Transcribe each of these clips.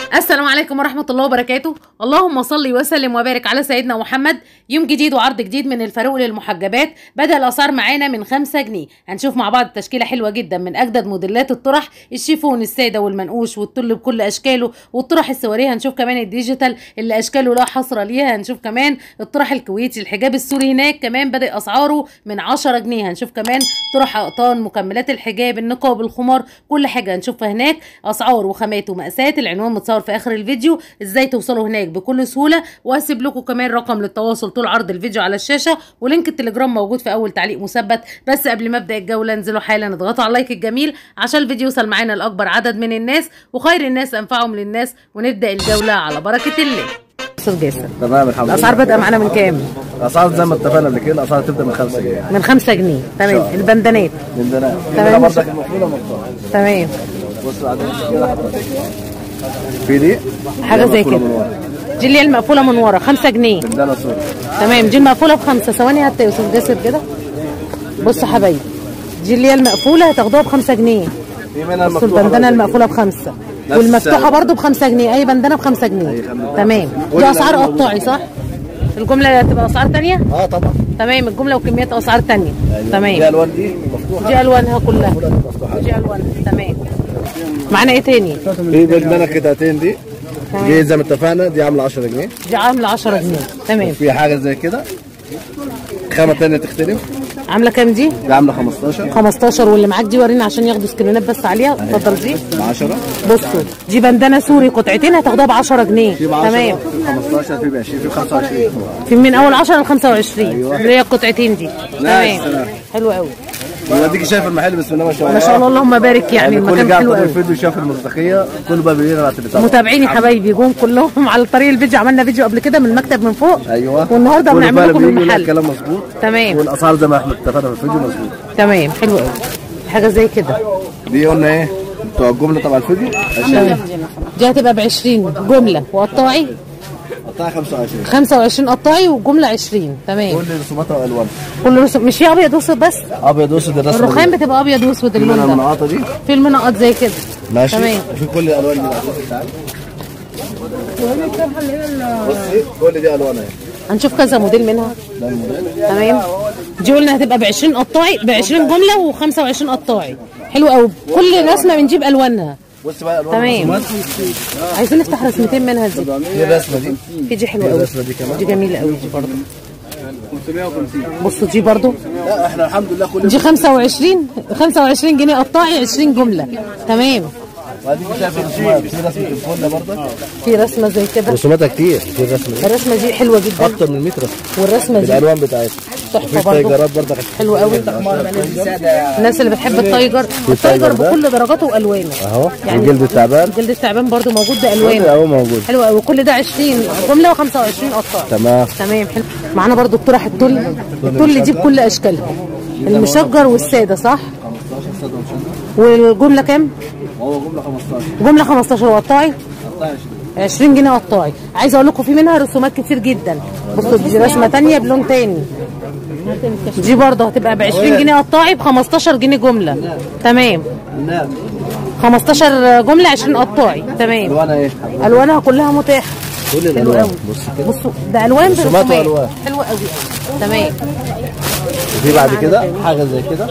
السلام عليكم ورحمة الله وبركاته اللهم صل وسلم وبارك على سيدنا محمد يوم جديد وعرض جديد من الفاروق للمحجبات بدأ الأسعار معانا من 5 جنيه هنشوف مع بعض تشكيلة حلوة جدا من أجدد موديلات الطرح الشيفون السادة والمنقوش والطل بكل أشكاله والطرح السواريه هنشوف كمان الديجيتال اللي أشكاله لا حصر ليها هنشوف كمان الطرح الكويتي الحجاب السوري هناك كمان بدأ أسعاره من 10 جنيه هنشوف كمان طرح أقطان مكملات الحجاب النقاب الخمار كل حاجة هنشوفها هناك أسعار وخامات ومقاسات العنوان متصور في اخر الفيديو ازاي توصلوا هناك بكل سهوله وهسيب لكم كمان رقم للتواصل طول عرض الفيديو على الشاشه ولينك التليجرام موجود في اول تعليق مثبت بس قبل ما ابدا الجوله انزلوا حالا اضغطوا على اللايك الجميل عشان الفيديو يوصل معانا لاكبر عدد من الناس وخير الناس انفعهم للناس ونبدا الجوله على بركه الله استاذ جاسر تمام الحمد لله الاسعار بادئه معانا من كام الاسعار زي ما اتفقنا قبل كده الاسعار تبدا من 5 جنيه من 5 جنيه تمام البندانات من ده تمام. هنا برضك المفروضه مقطوعه تمام بص بعد كده حضرتك. في دي حاجه زي مقفولة كده من ورا. دي اللي هي المقفوله من ورا 5 جنيه بندانه سوري تمام دي المقفوله بخمسه ثواني هات يا استاذ جاسر كده بصوا يا حبايبي دي اللي هي المقفوله هتاخدوها بخمسة جنيه في منها بصوا المفتوحه البندانه برضك. المقفوله بخمسه نفس والمفتوحه السعر. برضو بخمسة جنيه اي بندانه بخمسة جنيه أي خمسة. تمام كل دي اسعار الألوان موجودة. قطاعي صح الجمله هتبقى اسعار تانية اه طبعا تمام الجمله وكميات اسعار تانية دي تمام الوان دي مفتوحه دي الوانها كلها كلها دي مفتوحه دي الوانها تمام معانا ايه تاني في بندانه قطعتين دي تمام. دي زي ما اتفقنا دي عامله 10 جنيه دي عامله 10 جنيه تمام في حاجه زي كده خامه تانية تختلف عامله كام دي دي عامله 15 15 واللي معاك دي ورينا عشان ياخدوا سكرينات بس عليها اتفضل دي ب 10 بصوا دي بندانه سوري قطعتين هتاخدوها ب 10 جنيه في ب 10 تمام في 15 في ب 20 في ب 25 في من اول 10 ل 25 أيوة. اللي هي القطعتين دي تمام سلام. حلو قوي واديك شايف المحل بسم الله ما شاء الله ما شاء الله اللهم بارك يعني كل المكان قاعد حلو طول قوي الفيديو شاف المصداقيه كله بقى بيقول على التليفون متابعيني حبايبي جم كلهم على طريق الفيديو عملنا فيديو قبل كده من المكتب من فوق ايوه والنهارده كله بنعمل فعلا لكم بيجي يقول لك المحل كلام مظبوط تمام والاسعار زي ما احنا اتفقنا في الفيديو مظبوط تمام حلو قوي حاجه زي كده دي قلنا ايه بتوع الجمله تبع الفيديو تمام دي هتبقى ب 20 جمله وقطاعي قطعها 25 25 قطاعي وجمله 20 تمام كل رسوماتها والوان كل رسوم مش في ابيض واسود بس ابيض واسود الرسمه الرخام دي. بتبقى ابيض واسود في اللون منها ده المناقطه دي في المنقط زي كده ماشي تمام في كل الالوان دي تعالى. بصي كل دي الوان اهي هنشوف كذا موديل منها ده الموديل تمام دي قلنا هتبقى ب 20 قطاعي ب 20 جمله و25 قطاعي حلو قوي كل رسمه بنجيب الوانها بص بقى الوان تمام. الرسومات. عايزين نفتح رسمتين منها دي دي الرسمه دي في دي حلوه في قوي الرسمه دي كمان دي جميله قوي دي برضه 550 بصوا دي برضه لا احنا الحمد لله كل دي 25 25 جنيه قطاعي 20 جمله تمام واديك شايف الرسومات في رسمه الفل برضه في رسمه زي كده رسوماتها كتير في الرسمه دي الرسمه دي حلوه جدا اكتر من 100 رسمه والرسمه دي بالالوان بتاعتها تحفه في برضه تايجرات برضه حلوه قوي الناس اللي بتحب التايجر التايجر ده. بكل درجاته والوانه اهو يعني وجلد التعبان جلد التعبان برضو موجود كل بالوانه اهو موجود حلو قوي كل ده 20 جمله و25 قطاع تمام تمام حلو معانا برضو الطرح التل التل دي بكل اشكالها المشجر والساده صح 15 صدى والجمله كام وهو جمله 15 جمله 15 وقطاعي قطعها 20 20 جنيه قطاعي عايزه اقول لكم في منها رسومات كتير جدا بصوا دي رسمه تانية بلون تاني دي برضه هتبقى ب 20 جنيه قطاعي ب 15 جنيه جمله تمام نعم 15 جمله 20 قطاعي تمام الوانها ايه الوانها كلها متاحه كل حلو الالوان قوي بص كده بصوا ده الوان رسومات برسومات وألوان. حلوه قوي تمام وفي بعد كده حاجه زي كده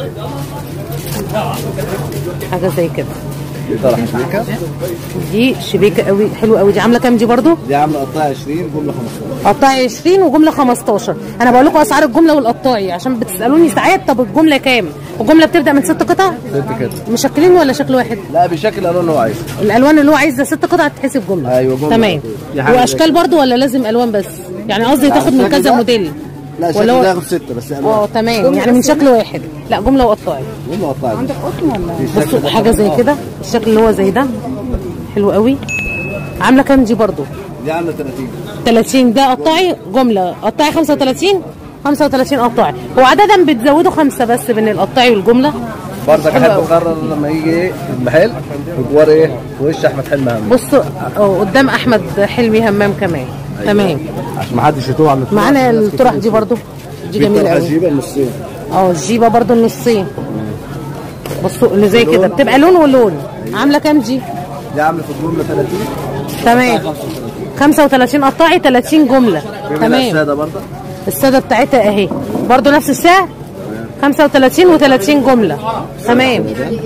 حاجه زي كده دي طرح شريكه دي شبيكه قوي حلوه قوي دي عامله كام دي برضو دي عامله قطعها 20 جمله 15 قطاعي 20 وجمله 15 انا بقول لكم اسعار الجمله والقطاعي عشان بتسالوني ساعات طب الجمله كام الجمله بتبدا من ست قطع ست كده مشكلين ولا شكل واحد لا بشكل الوان اللي هو عايزه الالوان اللي هو عايزها ست قطع تتحسب جمله أيوة، جملة. تمام دي حاجة زي واشكال برضو ولا لازم الوان بس يعني قصدي تاخد من الشكل كذا ده- موديل لا شكل ولا هو- ده ياخد سته بس الوان اه تمام يعني من شكل واحد لا جمله وقطاعي جمله قطعها عندك قطن ولا بصوا حاجه زي كده الشكل اللي هو زي ده حلو قوي عامله كام دي برضو دي عامله 30 30 ده قطاعي جمله قطاعي 35 35 قطاعي هو عاده بتزودوا خمسه بس بين القطاعي والجمله برضك حلو احب أوي. اقرر لما يجي ايه المحل وجوار ايه في وش احمد حلمي هم بصوا اه قدام احمد حلمي همام كمان تمام عشان ما حدش يتوه على الطرح. معانا الطرح دي برضو دي في جميله طرح قوي جيبه نصين اه الجيبه برضو النصين بصوا اللي زي كده بتبقى لون ولون عامله كام دي دي عامله في الجمله 30 تمام 35 قطاعي 30 جمله في منها تمام الساده برضه الساده بتاعتها اهي برضو نفس السعر 35 و30 جمله تمام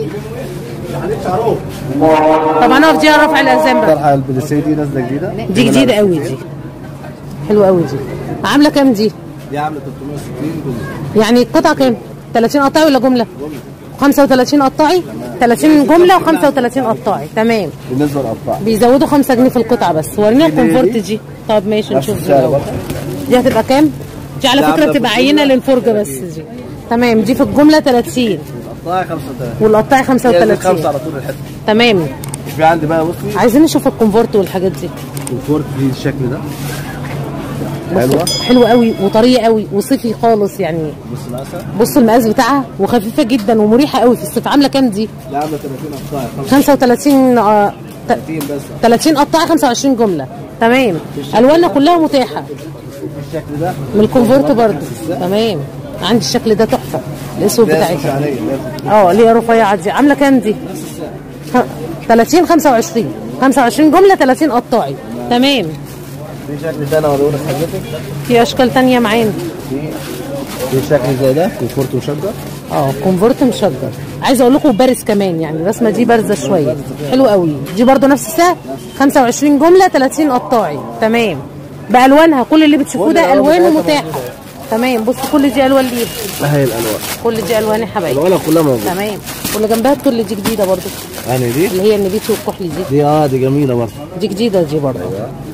طبعا اقف دي رفع الاذان بقى طرحه البليسيه دي نازله جديده دي جديده قوي دي حلوه قوي دي عامله كام دي دي عامله 360 جمله يعني القطعه كام 30 قطاعي ولا جمله 35 قطاعي 30 جمله و35 قطاعي تمام بالنسبه للقطاع بيزودوا 5 جنيه في القطعه بس ورينا دي- دي- الكونفورت دي؟ دي طب ماشي نفس نشوف دي السعر الأول. برضه دي هتبقى كام دي على دي فكره عاملة بتبقى في عينه الجملة للفرجه بس دي تمام دي في الجمله 30 القطاع 35 والقطاعي هي دي الخمسه 35 على طول الحته تمام في عندي بقى بصي عايزين نشوف الكونفورت والحاجات دي الفورت دي الشكل ده حلوه حلوه قوي وطريه قوي وصيفي خالص يعني بص مقاسها بص المقاس بتاعها وخفيفه جدا ومريحه قوي في الصيف عامله كام دي دي عامله 30 قطاع 35 آه، ت- 30 بس 30 قطاعي 25 جمله تمام الوانها كلها متاحه الشكل ده من الكونفورت برضو تمام عندي الشكل ده تحفه الاسود ده اسمه بتاعتها شعريه لازم اه اللي هي رفيعه دي عامله كام دي ها، 30 25 25 جمله 30 قطاعي تمام في شكل تاني اوريهولك حضرتك في اشكال تانية معانا في في شكل زي ده كونفورت وشده اه كونفورت مشجر عايزه اقول لكم بارز كمان يعني الرسمه دي بارزه شويه حلو قوي دي برضو نفس السعر 25 جمله 30 قطاعي تمام بالوانها كل اللي بتشوفوه كل ده الألوان الوانه بتاعتها متاحه تمام بصوا كل دي الوان ليه اهي الالوان كل دي الوان يا حبايبي الالوان كلها موجوده تمام واللي جنبها كل دي جديده برضو يعني دي اللي هي النبيتي والكحلي دي دي اه دي جميله برضه دي جديده دي برضو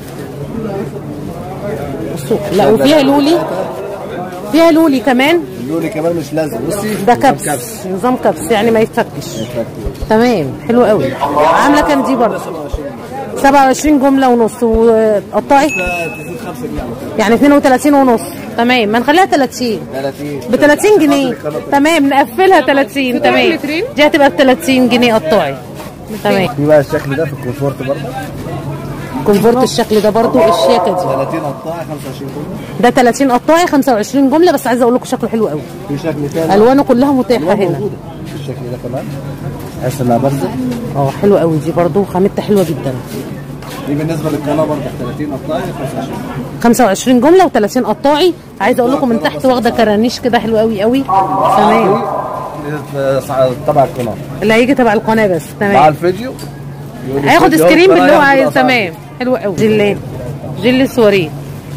بصوا لا وفيها لولي فيها لولي كمان اللولي كمان مش لازم بصي ده كبس نظام كبس يعني ما يتفكش تمام حلو قوي عامله كام دي برضه 27 جمله ونص وقطعي تزيد 5 جنيه على طول. يعني 32 ونص تمام ما نخليها 30 30 ب 30 جنيه تمام نقفلها 30 تمام دي هتبقى ب 30 جنيه قطاعي تمام في بقى الشكل ده في الكونفورت برضه كونفورت الشكل ده برضو الشياكه دي 30 قطاع 25 جمله ده 30 قطاعي 25 جمله بس عايزه اقول لكم شكله حلو قوي في شكل تاني الوانه كلها متاحه الوان هنا موجوده في الشكل ده كمان تحس انها بارزه اه حلوه قوي دي برضو خامتها حلوه جدا دي بالنسبه للقناه برضه 30 قطاع 25 25 جمله و30 قطاعي عايزه اقول لكم من تحت واخده كرانيش كده حلو قوي قوي تمام تبع القناه اللي هيجي تبع القناه بس مع تمام الفيديو يقول لي هياخد الفيديو سكرين أهو، باللي هو فأنا عايز هاخد الأسعار. تمام حلو قوي جل جل سواريه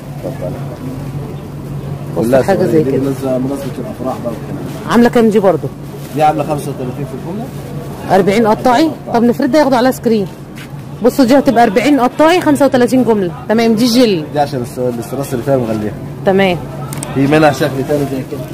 بص كلها حاجه سواري. زي دي كده بالنسبه مناسبه الافراح برضه كمان. عامله كام دي برضو دي عامله 35 في الجمله 40 قطاعي طب نفرد ده ياخدوا عليها سكرين بصوا دي هتبقى 40 قطاعي 35 جمله تمام دي جل دي عشان الس- الاستراس اللي فيها مغليها تمام في منها شكل تاني زي كده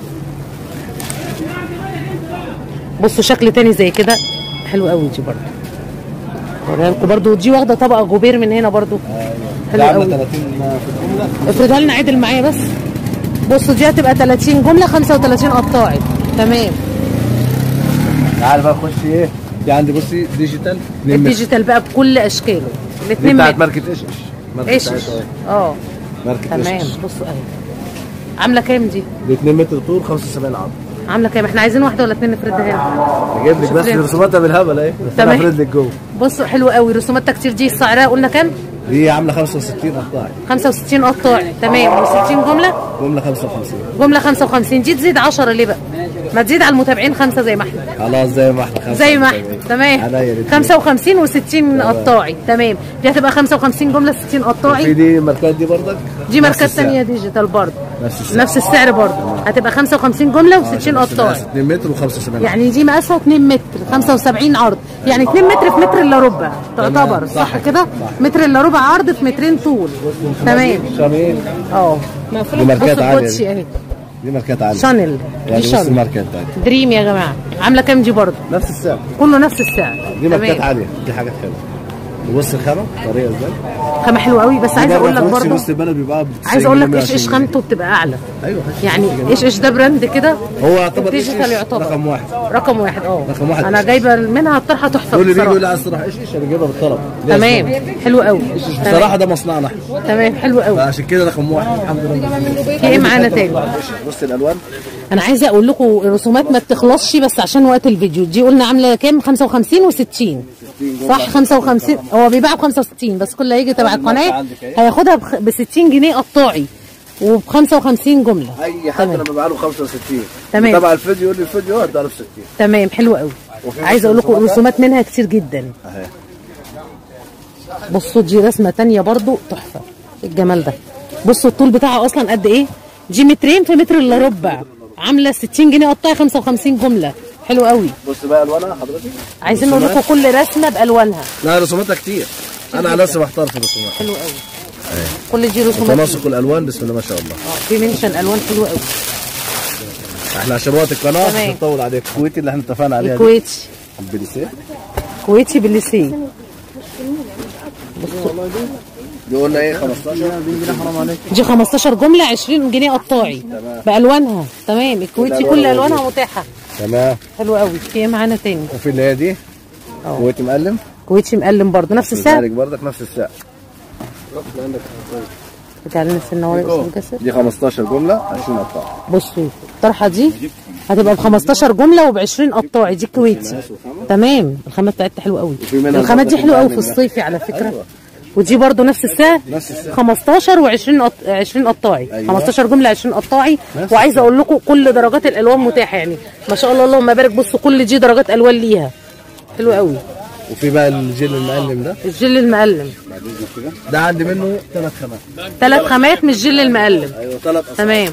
بصوا شكل تاني زي كده حلو قوي دي برضو وريها لكم برضو دي واخده طبقه جوبير من هنا برضو دي حلو عامله قوي 30 في الجمله افردها لنا عدل معايا بس بصوا دي هتبقى 30 جمله 35 قطاعي تمام تعال بقى خش ايه دي عندي بصي ديجيتال اتنين متر. الديجيتال بقى بكل اشكاله دي الاثنين بتاعت متر ماركه ايش ايش ماركة ايش بتاعتها اهي. اه ماركه تمام ايش بصوا اهي عامله كام دي دي 2 متر طول 75 عرض عامله كام احنا عايزين واحده ولا اتنين نفردها هنا اجيب لك بس شكراً. رسوماتها بالهبل اهي بس انا تمام. افرد لك جوه بصوا حلو قوي رسوماتها كتير دي سعرها قلنا كام دي عامله 65 قطاع 65 قطاعي تمام و60 جمله جمله 55 جمله 55 دي تزيد 10 ليه بقى ما تزيد على المتابعين خمسه زي ما احنا خلاص زي ما احنا زي ما احنا 75. تمام عليا الاتنين. 55 و60 قطاعي تمام دي هتبقى 55 جمله 60 في قطاعي دي ماركات دي برضك دي نفس ماركات السعر. ثانيه ديجيتال برضه نفس السعر. نفس السعر برضه هتبقى 55 جمله و60 عشان قطاعي 2 متر و75 يعني دي مقاسها 2 متر 75 عرض يعني 2 متر في متر الا ربع تعتبر صح صح كده، كده صح. متر الا ربع عرض في مترين طول تمام شامين اه دي ماركات بصوا عالية الكوتشي دي. اهي دي ماركات عاليه شانل يعني دي بص شانل الماركات بتاعتها دريم يا جماعه عامله كام دي برضه نفس السعر كله نفس السعر دي ماركات تمام عاليه دي حاجات حلوه وبص الخامه طريقه ازاي خامه حلوه قوي بس عايزه اقول لك برضه وسط البلد بيبقى ب 90 عايزه اقول لك جنيه، ايش ايش 120 جنيه. خامته بتبقى اعلى ايوه يعني ايش ايش ده براند كده هو يعتبر ايش الديجيتال يعتبر. رقم واحد رقم واحد اه رقم واحد. انا جايبه منها الطرحه تحفه كل اللي بيجي يقول لي بصراحه عايز تروح ايش ايش انا بجيبها بالطلب ليه تمام حلو قوي أصلاً؟ بصراحه ده مصنعنا احنا تمام حلو قوي فعشان كده رقم واحد الحمد لله في ايه معانا تاني بص الالوان انا عايزه اقول لكم الرسومات ما بتخلصش بس عشان وقت الفيديو دي قلنا عامله كام 55 و60 جمله صح 55 هو بيباع ب 65 بس كل اللي هيجي تبع الماركة القناه عندك أهي. هياخدها ب 60 جنيه قطاعي وب 55 جمله اي حد تمام. لما بيبقى له 65 تمام. تبع الفيديو يقول لي الفيديو هديها له ب 60 تمام حلو قوي وفي عايزه اقول لكم رسومات؟ الرسومات منها كتير جدا اهي بصوا دي رسمه تانية برضو تحفه الجمال ده بصوا الطول بتاعها اصلا قد ايه دي مترين في متر الا ربع عامله 60 جنيه قطاعي 55 جمله حلو قوي بص بقى الوانها حضرتك عايزين نقول لكم كل رسمه بالوانها لا رسوماتها كتير انا على نفسي بحتار في الرسومات حلو قوي كل دي رسومات تناسق الالوان بسم الله ما شاء الله اه في منشن الوان حلوه قوي احنا عشان وقت القناه تمام. مش هنطول عليك الكويتي اللي احنا اتفقنا عليها دي الكويتي البليسيه كويتي بالليسيه دي قلنا ايه 15 جنيه حرام عليك دي 15 جمله 20 جنيه قطاعي بالوانها تمام الكويتي الألوان كل الوانها موجودة. متاحه تمام حلو قوي في ايه معانا تاني وفي اللي هي دي كويتي مقلم كويتي مقلم برضه نفس السعر كذلك برضك نفس السعر رجع لنا سنه ورا اسم الجسر دي 15 جمله 20 قطاع بصوا الطرحه دي هتبقى ب 15 جمله وب 20 قطاعي دي كويتي تمام الخامات بتاعتها حلوه قوي وفي منها الخامات دي برضه حلوه قوي في مقلم ده. الصيفي على فكره أيوة. ودي برضو نفس السعر نفس السعر. 15 و20 قط... 20 قطاعي أيوة. 15 جمله 20 قطاعي نفس وعايزه اقول لكم كل درجات الالوان متاحه يعني ما شاء الله اللهم بارك بصوا كل دي درجات الوان ليها حلو قوي وفي بقى الجل المقلم ده الجل المقلم ده عندي منه ثلاث خامات ثلاث خامات مش جل المقلم ايوه ثلاث تمام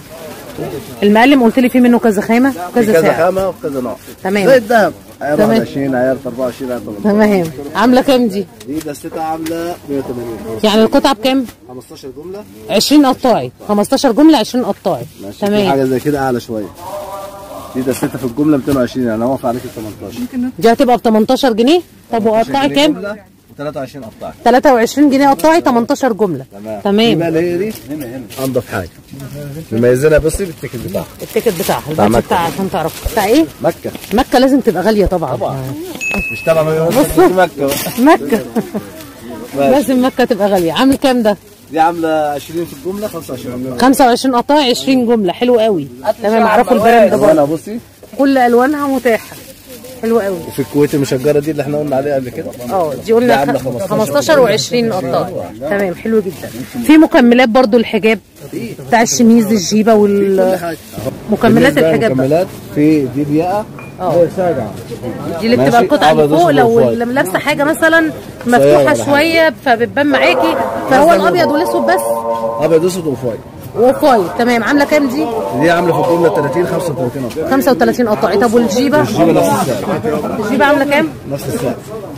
المقلم قلت لي في منه كذا خامه في كذا كذا سعر خامه وكذا نوع تمام. زي الذهب عيار تمام. 21 عيار 24 عيار 18 تمام عامله كام دي دي دستها عامله 180 يعني القطعه بكام 15 جمله 20 قطاعي 15 جمله 20 قطاعي ماشي في تمام حاجه زي كده اعلى شويه دي دستها في الجمله 220 يعني واقف عليك ال 18 دي هتبقى ب 18 جنيه طب وقطاعي كام 23 قطاع 23 جنيه قطاعي 18 جمله تمام دي تمام بقى اللي هي دي انضف حاجه مميزينها بصي بالتيكت بتاعها التيكت بتاعها بتاع الباتش مكة. بتاعها عشان تعرف بتاع ايه مكه مكه لازم تبقى غاليه طبعا طبعا. مش تبع بصوا. مكه مكه ماشي. لازم مكه تبقى غاليه عامل كام ده دي عامله 20 في الجمله 25 جمله 25 قطاعي 20 جمله حلو قوي تمام اعرفوا البراند ده برضه وانا بصي كل الوانها متاحه حلو قوي وفي الكويت المشجره دي اللي احنا قلنا عليها قبل كده اه دي دي قلنا عاملة خ- 15 15 و20 قطاعي تمام حلو جدا في مكملات برضو الحجاب بتاع الشميز الجيبه كل وال حاجه مكملات بالنسبة الحجاب بقى. مكملات في دي الياقه اه دي اللي بتبقى ماشي. القطعه اللي أبيض فوق وأسود لو وفايت. اللي لابسه حاجه مثلا ولا مفتوحه حاجة. شويه فبتبان معاكي فهو الابيض والاسود بس ابيض اسود وفايت وفايت تمام عامله كام دي دي عامله في الجمله 30 35 قطعه 35 قطعي طب والجيبه الجيبه نفس السعر الجيبه عامله كام نفس السعر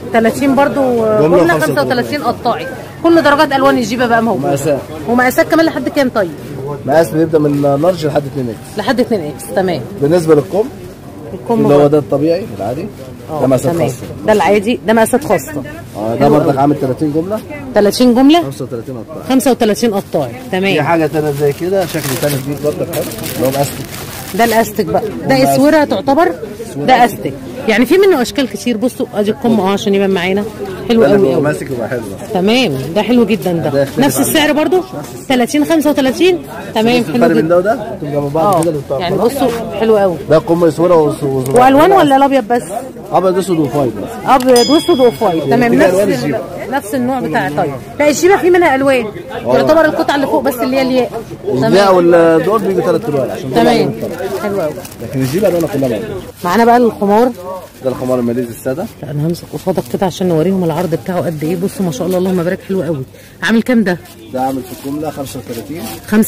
30 برضو جملة جمله 35. 35 قطاعي كل درجات الوان الجيبه بقى موجوده مقاسات ومقاسات كمان لحد كام طيب مقاس بيبدا من لارج لحد 2 اكس لحد 2 اكس تمام بالنسبه للكم الكم اللي هو برضو. ده الطبيعي العادي اه، ده مقاسات تمام. خاصه ده العادي ده مقاسات خاصه اه ده برضك عامل 30 جمله 30 جمله 35 قطعه 35 قطاعي في تمام حاجه تانية زي كده شكل تاني جديد برضك حلو اللي هو باستيك ده الاستك بقى ده اسوره تعتبر ده استك يعني في منه اشكال كتير بصوا ادي الكم اه عشان يبان معانا حلو ده اللي قوي بيبقى قوي ماسك يبقى حلو ده. تمام ده حلو جدا ده ده يختلف نفس عن السعر برضو 30 35 تمام شوف حلو الفرق بين جدا ده وده تبقى جنب بعض اه كده اللي بتاع يعني الخلاص. بصوا حلو قوي ده قمه اسوره وزرار والوان ولا الابيض بس ابيض اسود وفايت بس ابيض واسود وفايت تمام دي نفس ألوان ال- الجيبة. نفس النوع بتاع طيب لا الجيبه في منها الوان تعتبر القطعه اللي فوق بس اللي هي الياء الياء تمام والدول بيجوا ثلاث الوان عشان دول تمام عليهم فرق. حلو قوي لكن الجيب الوانها كلها بعض معانا بقى الخمار ده الخمار الماليزي الساده لا انا همسك قصادك كده عشان نوريهم العرض بتاعه قد ايه بصوا ما شاء الله اللهم بارك حلو قوي عامل كام ده ده عامل في الجمله 35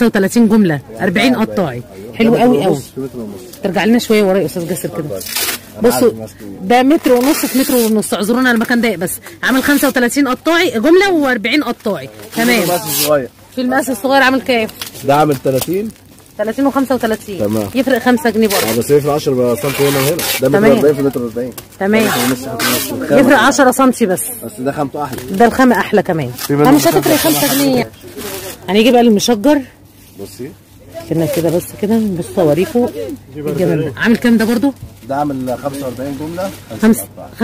35 جمله 40 قطاعي حلو متر قوي قوي ونص في متر ونص ترجع لنا شويه ورا يا استاذ جاسر كده أنا بصوا عارف ماسك إيه. ده متر ونص في متر ونص اعذرونا المكان ضيق بس عامل 35 قطاعي جمله و40 قطاعي تمام مقاس صغير في المقاس الصغير عامل كام ده عامل 30 30 و35 تمام. يفرق 5 جنيه برضه اه بس يفرق 10 سم هنا وهنا ده تمام. متر 40 في متر 40 تمام متر ونص في متر ونص. يفرق 10 سم بس بس ده خامته احلى ده الخامة أحلى كمان منه مش هتفرق 5 جنيه هنيجي بقى المشجر بصي كنا كده بس كده بصوا اوريكم الجمال ده عامل كام ده برضو ده عامل 45 جمله خمس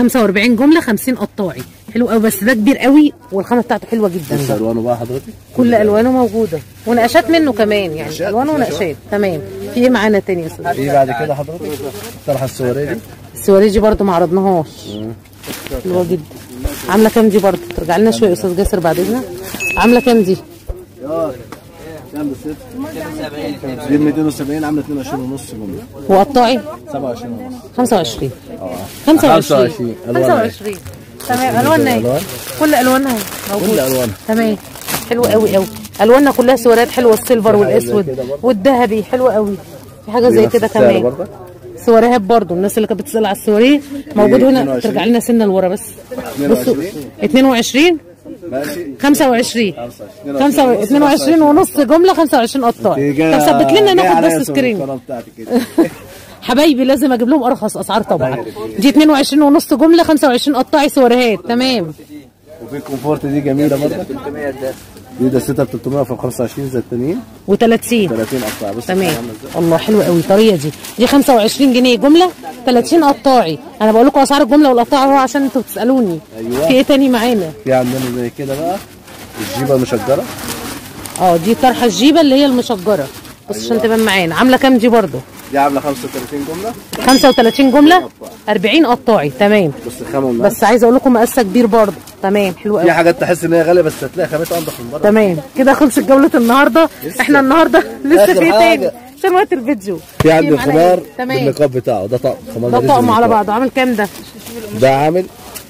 45 جمله 50 قطاعي حلو قوي بس ده كبير قوي والخامه بتاعته حلوه جدا بص ده الوانه بقى حضرتك كل الوانه موجوده ونقشات منه كمان يعني نقشات، الوان في ونقشات تمام في ايه معانا تاني يا استاذ في بعد كده حضرتك الطرحه السوريه دي السواري دي برضو ما عرضناهاش حلوه جدا عامله كام دي برضه ترجع لنا شويه يا استاذ جاسر بعد اذنك عامله كام دي يا كام بالست؟ دي 270 عامله 22 ونص جمله وقطاعي 27 ونص 25 اه 25 25 ألوانها إيه؟ 25 تمام الواننا ألوان. ايه كل الوانها اهي كل موجوده الوانها تمام حلو قوي قوي الواننا كلها سوارات حلوه السيلفر في حاجة زي والاسود كده برضه. والذهبي حلو قوي في حاجه دي زي نفس كده السعر كمان برضه سواريهات برضو الناس اللي كانت بتسال على السواريه موجود هنا 22. ترجع لنا سنه لورا بس بصوا 22 ماشي 25 25 5 22 ونص جمله 25 قطاع إيه جاية- طب ثبت لنا جاية ناخد عليا بس صورة سكرين القناة بتاعتي كده حبايبي لازم اجيب لهم ارخص اسعار طبعا دي 22 ونص جمله 25 قطاعي سواريهات تمام وفي الكومفورت دي جميله برضه 300 ده دي ده 6 ب 300 في 25 زي التانيين و30 30 قطاع بص تمام عاملة إزاي. الله حلو قوي طريه دي دي 25 جنيه جمله 30 قطاعي انا بقول لكم اسعار الجمله والقطاعي اهو عشان انتوا بتسالوني أيوة. في ايه تاني معانا في عندنا زي كده بقى الجيبه المشجره اه دي طرحه الجيبه اللي هي المشجره بص عشان تبان معانا عامله كام دي برضو دي عامله 35 جمله 35 جمله 40 قطاعي تمام بس خامه بس بس عايزه اقول لكم مقاسها كبير برضو تمام حلو في قوي حاجات تحس ان هي غاليه بس هتلاقي خامتها انضف من بره تمام كده خلصت جوله النهارده احنا النهارده لسه آخر في حاجة. تاني عشان وقت الفيديو في عندي معانا خمار إيه؟ تمام بالنقاب بتاعه ده طقم خمار ده جديد طقم على بالنقاب. بعضه عامل كام ده ده عامل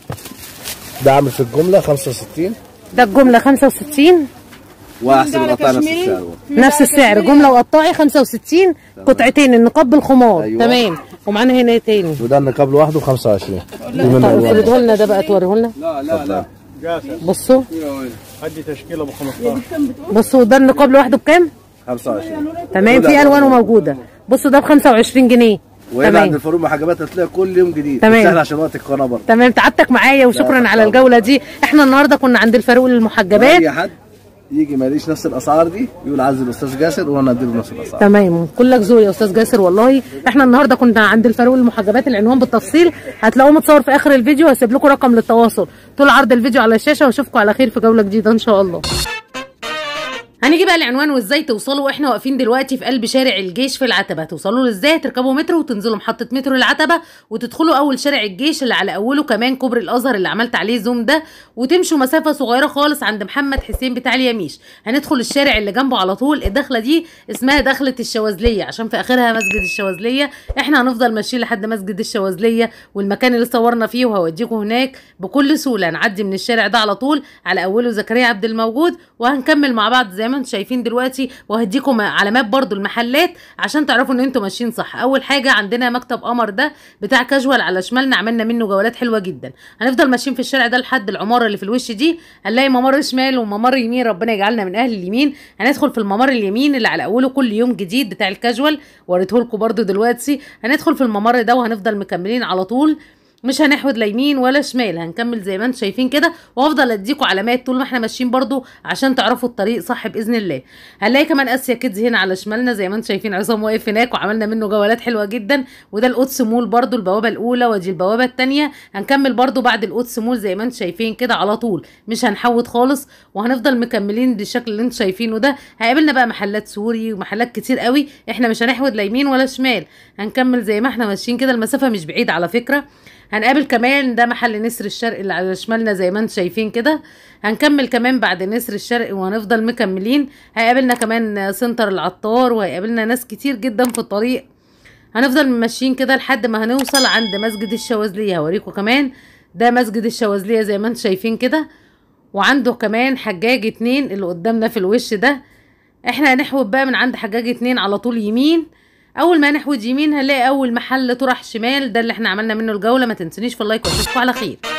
ده عامل في الجمله 65 ده الجمله 65 واحسن قطع نفس السعر برضه. نفس السعر جمله وقطاعي 65 قطعتين النقاب بالخمار أيوة. تمام ومعانا هنا ايه تاني وده النقاب لوحده ب 25 دي من طيب الوان افرضه لنا ده بقى توريه لنا لا لا لا بصوا هدي تشكيله ب 15 بصوا ده النقاب لوحده بكام 25 تمام كل في ألوانه الوانه موجوده بصوا ده ب 25 جنيه وهنا عند تمام الفاروق محجبات هتلاقي كل يوم جديد تمام. سهل عشان وقت القناه برضه تمام تعبتك معايا وشكرا لا، على طبعا. الجوله دي احنا النهارده كنا عند الفاروق للمحجبات اي حد يجي ما يلاقيش نفس الاسعار دي يقول عايز الاستاذ جاسر وانا اديله نفس الاسعار تمام كلك ذوق يا استاذ جاسر والله احنا النهارده كنا عند الفاروق للمحجبات العنوان بالتفصيل هتلاقوه متصور في اخر الفيديو هسيب لكم رقم للتواصل طول عرض الفيديو على الشاشه واشوفكم على خير في جوله جديده ان شاء الله هنيجي بقى العنوان وازاي توصلوا واحنا واقفين دلوقتي في قلب شارع الجيش في العتبه توصلوا له ازاي تركبوا مترو وتنزلوا محطه مترو العتبه وتدخلوا اول شارع الجيش اللي على اوله كمان كوبري الازهر اللي عملت عليه زوم ده وتمشوا مسافه صغيره خالص عند محمد حسين بتاع اليميش هندخل الشارع اللي جنبه على طول الدخله دي اسمها دخله الشواذليه عشان في اخرها مسجد الشواذليه احنا هنفضل ماشيين لحد مسجد الشواذليه والمكان اللي صورنا فيه وهوديكم هناك بكل سهوله هنعدي من الشارع ده على طول على اوله زكريا عبد الموجود وهنكمل مع بعض زي ما انتم شايفين دلوقتي وهديكم علامات برضو المحلات عشان تعرفوا ان انتم ماشيين صح اول حاجه عندنا مكتب قمر ده بتاع كاجوال على شمالنا عملنا منه جولات حلوه جدا هنفضل ماشيين في الشارع ده لحد العماره اللي في الوش دي هنلاقي ممر شمال وممر يمين ربنا يجعلنا من اهل اليمين هندخل في الممر اليمين اللي على اوله كل يوم جديد بتاع الكاجوال وريته لكم برضو دلوقتي هندخل في الممر ده وهنفضل مكملين على طول مش هنحود لا يمين ولا شمال هنكمل زي ما انتم شايفين كده وافضل اديكم علامات طول ما احنا ماشيين برضو عشان تعرفوا الطريق صح باذن الله هنلاقي كمان اسيا كيدز هنا على شمالنا زي ما انتم شايفين عصام واقف هناك وعملنا منه جولات حلوه جدا وده القدس مول برضو البوابه الاولى ودي البوابه الثانيه هنكمل برضو بعد القدس مول زي ما انتم شايفين كده على طول مش هنحود خالص وهنفضل مكملين بالشكل اللي انتم شايفينه ده هيقابلنا بقى محلات سوري ومحلات كتير قوي احنا مش هنحود لا يمين ولا شمال هنكمل زي ما احنا ماشيين كده المسافه مش بعيده على فكره هنقابل كمان ده محل نسر الشرق اللي على شمالنا زي ما انتم شايفين كده هنكمل كمان بعد نسر الشرق وهنفضل مكملين هيقابلنا كمان سنتر العطار وهيقابلنا ناس كتير جدا في الطريق هنفضل ماشيين كده لحد ما هنوصل عند مسجد الشواذلية هوريكم كمان ده مسجد الشواذلية زي ما انتم شايفين كده وعنده كمان حجاج اتنين اللي قدامنا في الوش ده احنا هنحود بقى من عند حجاج اتنين على طول يمين اول ما نحود يمين هنلاقي اول محل طرح شمال ده اللي احنا عملنا منه الجوله ما تنسونيش في اللايك واشوفكم على خير